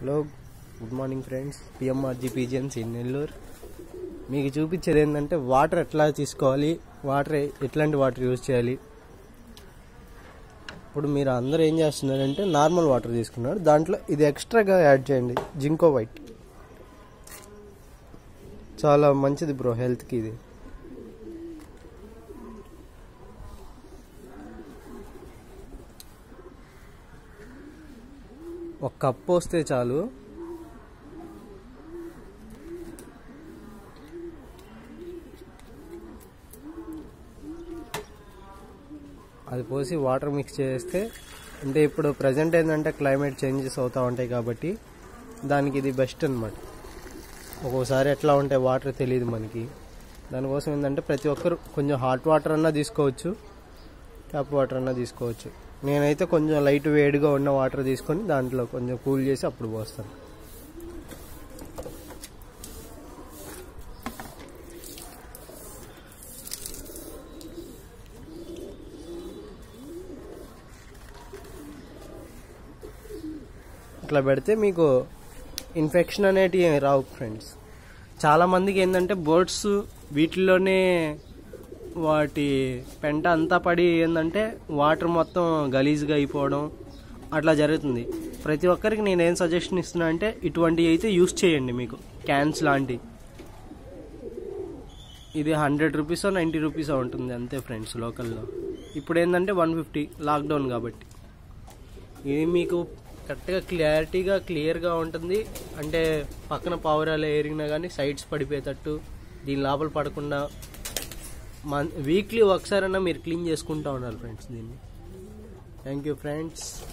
hello good morning friends పిఎంఆర్జీ పీజిఎన్స్ in Nellore మీకు చూపించేది ఏంటంటే వాటర్ ఎట్లా తీసుకోవాలి వాటర్ ఎట్లాంటి వాటర్ యూజ్ చేయాలి ఇప్పుడు మీరు అందరూ ఏం చేస్తున్నారంటే నార్మల్ వాటర్ తీసుకున్నారు దాంట్లో ఇది ఎక్స్ట్రాగా యాడ్ చేయండి జింకో వైట్ చాలా మంచిది బ్రో హెల్త్కి ఇది ఒక కప్ వస్తే చాలు అది పోసి వాటర్ మిక్స్ చేస్తే అంటే ఇప్పుడు ప్రజెంట్ ఏంటంటే క్లైమేట్ చేంజెస్ అవుతూ ఉంటాయి కాబట్టి దానికి ఇది బెస్ట్ అనమాట ఒక్కోసారి ఎట్లా ఉంటాయి వాటర్ తెలియదు మనకి దానికోసం ఏంటంటే ప్రతి ఒక్కరు కొంచెం హాట్ వాటర్ అన్నా తీసుకోవచ్చు ట్యాప్ వాటర్ అన్నా తీసుకోవచ్చు నేనైతే కొంచెం లైట్ వేడిగా ఉన్న వాటర్ తీసుకొని దాంట్లో కొంచెం కూల్ చేసి అప్పుడు పోస్తాను ఇట్లా పెడితే మీకు ఇన్ఫెక్షన్ అనేటివి రావు ఫ్రెండ్స్ చాలామందికి ఏంటంటే బర్డ్స్ వీటిల్లోనే వాటి పెంట అంతా పడి ఏంటంటే వాటర్ మొత్తం గలీజ్గా అయిపోవడం అట్లా జరుగుతుంది ప్రతి ఒక్కరికి నేను ఏం సజెషన్ ఇస్తున్నా అంటే ఇటువంటివి అయితే యూస్ చేయండి మీకు క్యాన్స్ లాంటి ఇది హండ్రెడ్ రూపీసో నైంటీ రూపీసో ఉంటుంది అంతే ఫ్రెండ్స్ లోకల్లో ఇప్పుడు ఏంటంటే వన్ ఫిఫ్టీ లాక్డౌన్ కాబట్టి ఇది మీకు కరెక్ట్గా క్లారిటీగా క్లియర్గా ఉంటుంది అంటే పక్కన పావురాలు ఎరిగినా కానీ సైడ్స్ పడిపోయేటట్టు దీని లోపల పడకుండా మన్ వీక్లీ ఒకసారైనా మీరు క్లీన్ చేసుకుంటూ ఉండాలి ఫ్రెండ్స్ దీన్ని థ్యాంక్ యూ ఫ్రెండ్స్